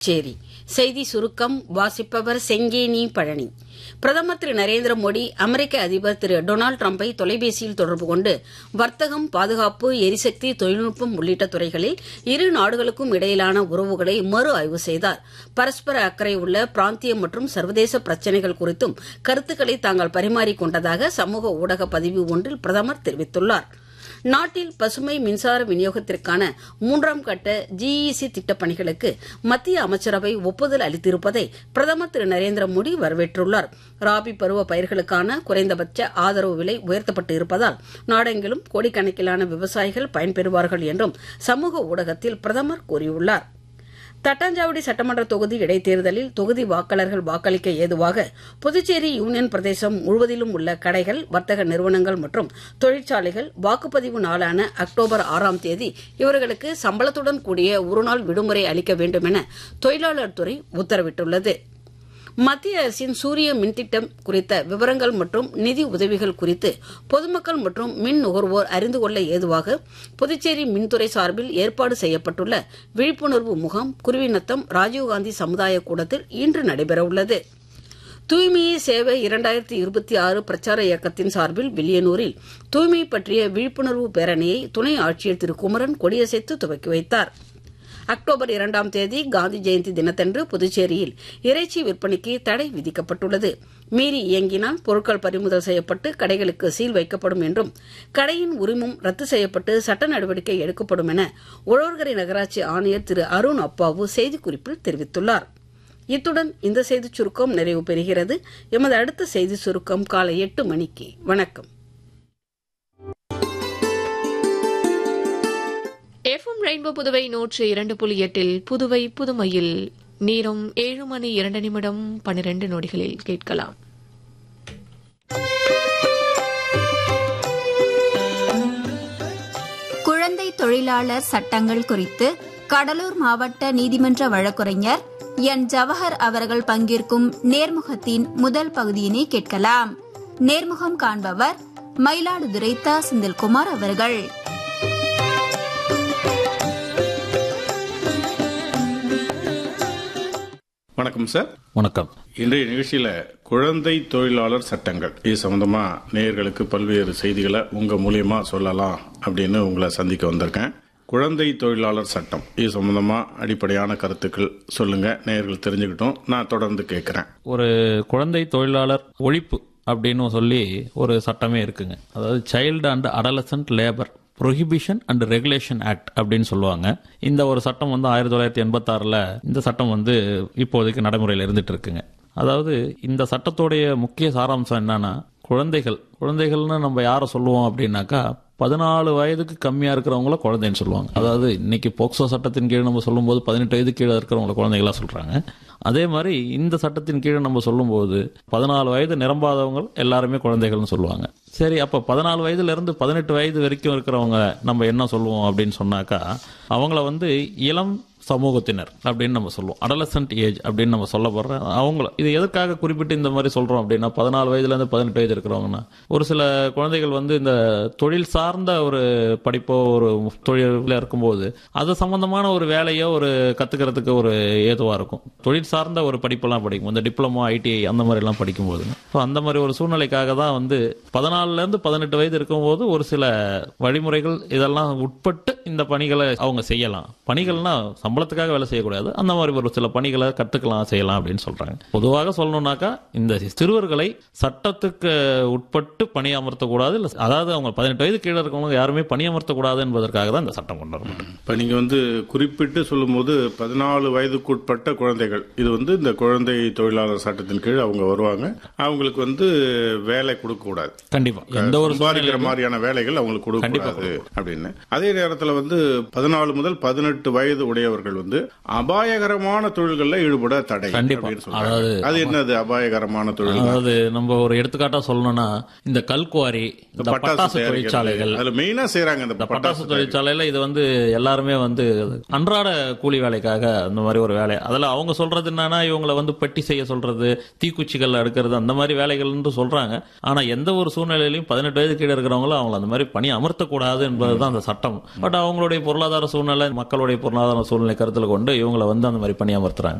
சேரி செய்தி சுருக்கம் வாசிப்பவர் செங்கேனி பழனி பிரதமர் திரு நரேந்திர மோடி அமெரிக்க அதிபர் திரு டொனால்டு டிரம்பை தொலைபேசியில் தொடர்பு கொண்டு வர்த்தகம் பாதுகாப்பு எரிசக்தி தொழில்நுட்பம் உள்ளிட்ட துறைகளில் இரு நாடுகளுக்கும் இடையிலான உறவுகளை மறு ஆய்வு செய்தார் பரஸ்பர அக்கறை உள்ள பிராந்திய மற்றும் சர்வதேச பிரச்சினைகள் குறித்தும் கருத்துக்களை தாங்கள் பரிமாறிக் கொண்டதாக சமூக ஊடக பதிவு ஒன்றில் பிரதமர் தெரிவித்துள்ளார் நாட்டில் பசுமை மின்சார விநியோகத்திற்கான மூன்றாம் கட்ட ஜிஇசி திட்டப் பணிகளுக்கு மத்திய அமைச்சரவை ஒப்புதல் அளித்திருப்பதை பிரதமர் திரு நரேந்திர மோடி வரவேற்றுள்ளார் ராபி பருவ பயிர்களுக்கான குறைந்தபட்ச ஆதரவு விலை உயர்த்தப்பட்டு இருப்பதால் நாடெங்கிலும் கோடிக்கணக்கிலான விவசாயிகள் பயன்பெறுவார்கள் என்றும் சமூக ஊடகத்தில் பிரதமர் கூறியுள்ளார் தட்டாஞ்சாவடி சட்டமன்ற தொகுதி இடைத்தேர்தலில் தொகுதி வாக்காளர்கள் வாக்களிக்க ஏதுவாக புதுச்சேரி யூனியன் பிரதேசம் முழுவதிலும் உள்ள கடைகள் வர்த்தக நிறுவனங்கள் மற்றும் தொழிற்சாலைகள் வாக்குப்பதிவு நாளான அக்டோபர் ஆறாம் தேதி இவர்களுக்கு சம்பளத்துடன் கூடிய ஒருநாள் விடுமுறை அளிக்க வேண்டும் என தொழிலாளர் துறை உத்தரவிட்டுள்ளது மத்திய அரசின் சூரிய மின்திட்டம் குறித்த விவரங்கள் மற்றும் நிதி உதவிகள் குறித்து பொதுமக்கள் மற்றும் மின் நுகர்வோர் அறிந்து கொள்ள ஏதுவாக புதுச்சேரி மின்துறை சார்பில் ஏற்பாடு செய்யப்பட்டுள்ள விழிப்புணர்வு முகாம் குருவிநத்தம் ராஜீவ்காந்தி சமுதாய கூடத்தில் இன்று நடைபெறவுள்ளது தூய்மையே சேவை இரண்டாயிரத்தி இருபத்தி ஆறு பிரச்சார இயக்கத்தின் சார்பில் வில்லியனூரில் தூய்மை பற்றிய விழிப்புணர்வு பேரணியை துணை ஆட்சியர் திரு குமரன் கொடியசைத்து துவக்கி வைத்தார் அக்டோபர் இரண்டாம் தேதி காந்தி ஜெயந்தி தினத்தன்று புதுச்சேரியில் இறைச்சி விற்பனைக்கு தடை விதிக்கப்பட்டுள்ளது மீறி இயங்கினால் பொருட்கள் பறிமுதல் செய்யப்பட்டு கடைகளுக்கு சீல் வைக்கப்படும் என்றும் கடையின் உரிமம் ரத்து செய்யப்பட்டு சட்ட நடவடிக்கை எடுக்கப்படும் என உழவர்கரை நகராட்சி ஆணையர் திரு அருண் அப்பாவு செய்திக்குறிப்பில் தெரிவித்துள்ளார் இத்துடன் இந்த செய்திச் சுருக்கம் நிறைவு பெறுகிறது எமது அடுத்த செய்தி சுருக்கம் காலை எட்டு மணிக்கு வணக்கம் எஃப்எம் ரெயின்போ புதுவை நூற்று இரண்டு புள்ளி எட்டில் புதுவை புதுமையில் நேரம் ஏழு மணி இரண்டு நிமிடம் பன்னிரண்டு நொடிகளில் கேட்கலாம் குழந்தை தொழிலாளர் சட்டங்கள் குறித்து கடலூர் மாவட்ட நீதிமன்ற வழக்குரைஞர் என் ஜவஹர் அவர்கள் பங்கேற்கும் நேர்முகத்தின் முதல் பகுதியினை கேட்கலாம் நேர்முகம் காண்பவர் மயிலாடுதுறை த செந்தில்குமார் அவர்கள் வணக்கம் சார் வணக்கம் இன்றைய நிகழ்ச்சியில குழந்தை தொழிலாளர் சட்டங்கள் இது சம்பந்தமா நேயர்களுக்கு பல்வேறு செய்திகளை உங்க மூலியமா சொல்லலாம் அப்படின்னு உங்களை சந்திக்க வந்திருக்கேன் குழந்தை தொழிலாளர் சட்டம் இது சம்பந்தமா அடிப்படையான கருத்துக்கள் சொல்லுங்க நேயர்கள் தெரிஞ்சுக்கிட்டோம் நான் தொடர்ந்து கேட்கிறேன் ஒரு குழந்தை தொழிலாளர் ஒழிப்பு அப்படின்னு சொல்லி ஒரு சட்டமே இருக்குங்க அதாவது child and adolescent labour prohibition and regulation act அப்படின்னு சொல்லுவாங்க இந்த ஒரு சட்டம் வந்து ஆயிரத்தி தொள்ளாயிரத்தி எண்பத்தாறில் இந்த சட்டம் வந்து இப்போதைக்கு நடைமுறையில் இருந்துட்டு இருக்குங்க அதாவது இந்த சட்டத்தோடைய முக்கிய சாராம்சம் என்னன்னா குழந்தைகள் குழந்தைகள்னு நம்ம யாரை சொல்லுவோம் அப்படின்னாக்கா பதினாலு வயதுக்கு கம்மியா இருக்கிறவங்கள குழந்தைன்னு சொல்லுவாங்க அதாவது இன்னைக்கு போக்சோ சட்டத்தின் கீழ் நம்ம சொல்லும்போது பதினெட்டு வயது கீழே இருக்கிறவங்கள குழந்தைகளா சொல்றாங்க அதே மாதிரி இந்த சட்டத்தின் கீழே நம்ம சொல்லும்போது பதினாலு வயது நிரம்பாதவங்க எல்லாருமே குழந்தைகள்னு சொல்லுவாங்க சரி அப்ப பதினாலு வயதுல இருந்து பதினெட்டு வயது வரைக்கும் இருக்கிறவங்க நம்ம என்ன சொல்லுவோம் அப்படின்னு சொன்னாக்கா அவங்கள வந்து இளம் சமூகத்தினர் அப்படின்னு நம்ம சொல்லுவோம் அடலசன்ட் ஏஜ் அப்படின்னு நம்ம சொல்ல போடுற அவங்கள இது எதுக்காக குறிப்பிட்டு இந்த மாதிரி சொல்றோம் அப்படின்னா பதினாலு வயதுல இருந்து பதினெட்டு வயது இருக்கிறவங்கன்னா ஒரு சில குழந்தைகள் வந்து இந்த தொழில் சார்ந்த ஒரு படிப்போ ஒரு தொழில இருக்கும்போது அது சம்பந்தமான ஒரு வேலையோ ஒரு கத்துக்கிறதுக்கு ஒரு ஏதுவா இருக்கும் தொழில் சார்ந்த ஒரு படிப்பெல்லாம் படிக்கும் இந்த டிப்ளமோ ஐடிஐ அந்த மாதிரி எல்லாம் படிக்கும்போது ஸோ அந்த மாதிரி ஒரு சூழ்நிலைக்காக தான் வந்து பதினாலுல இருந்து பதினெட்டு வயது இருக்கும்போது ஒரு சில வழிமுறைகள் இதெல்லாம் உட்பட்டு இந்த பணிகளை அவங்க செய்யலாம் பணிகள்னா சம்பளத்துக்காக வேலை செய்யக்கூடாது அந்த மாதிரி ஒரு சில பணிகளை கத்துக்கலாம் செய்யலாம் அப்படின்னு சொல்றாங்க பொதுவாக சொல்லணும்னாக்கா இந்த சிறுவர்களை சட்டத்துக்கு உட்பட்டு பணியமர்த்தக்கூடாது இல்ல அதாவது அவங்க பதினெட்டு வயது கீழே இருக்கவங்க யாருமே பணியமர்த்தக்கூடாது என்பதற்காக தான் இந்த சட்டம் கொண்டு வரப்பட்டது இப்ப நீங்க வந்து குறிப்பிட்டு சொல்லும்போது பதினாலு வயதுக்குட்பட்ட குழந்தைகள் இது வந்து இந்த குழந்தை தொழிலாளர் சட்டத்தின் கீழ் அவங்க வருவாங்க அவங்களுக்கு வந்து வேலை கொடுக்க கூடாது கண்டிப்பா எந்த ஒரு சம்பாதிக்கிற மாதிரியான வேலைகள் அவங்களுக்கு கொடுக்க கூடாது அப்படின்னு அதே நேரத்துல வந்து பதினாலு முதல் பதினெட்டு வயது உடையவர்கள் வந்து அபாயகரமான தொழில்கள்ல ஈடுபட தடை கண்டிப்பா. அப்படின்னு சொல்றாங்க. அதாவது- அது என்னது அபாயகரமான தொழில் அதாவது நம்ம ஒரு எடுத்துக்காட்டா சொல்லணும்னா இந்த கல்குவாரி இந்த பட்டாசு தயாரிக்கிறது. தொழிற்சாலைகள் அதுல மெயினா செய்யறாங்க இந்த இந்த பட்டாசு பட்டாசு தொழிற்சாலையில இது வந்து எல்லாருமே வந்து அன்றாட கூலி வேலைக்காக அந்த மாதிரி ஒரு வேலை அதுல அவங்க சொல்றது என்னன்னா இவங்களை வந்து பெட்டி செய்ய சொல்றது தீக்குச்சிகள் அடுக்கிறது அந்த மாதிரி வேலைகள்னு சொல்றாங்க ஆனா எந்த ஒரு சூழ்நிலையிலையும் பதினெட்டு வயது கீழே இருக்கிறவங்களும் அவங்கள அந்த மாதிரி பணி அமர்த்தக்கூடாது என்பதுதான் அந்த சட்டம் பட் அவங்களுடைய பொருளாதார சூழ்நிலை மக்களுடைய பொருளாதார சூழ்நிலை சூழ்நிலை கருத்தில் கொண்டு இவங்களை வந்து அந்த மாதிரி பணியமர்த்துறாங்க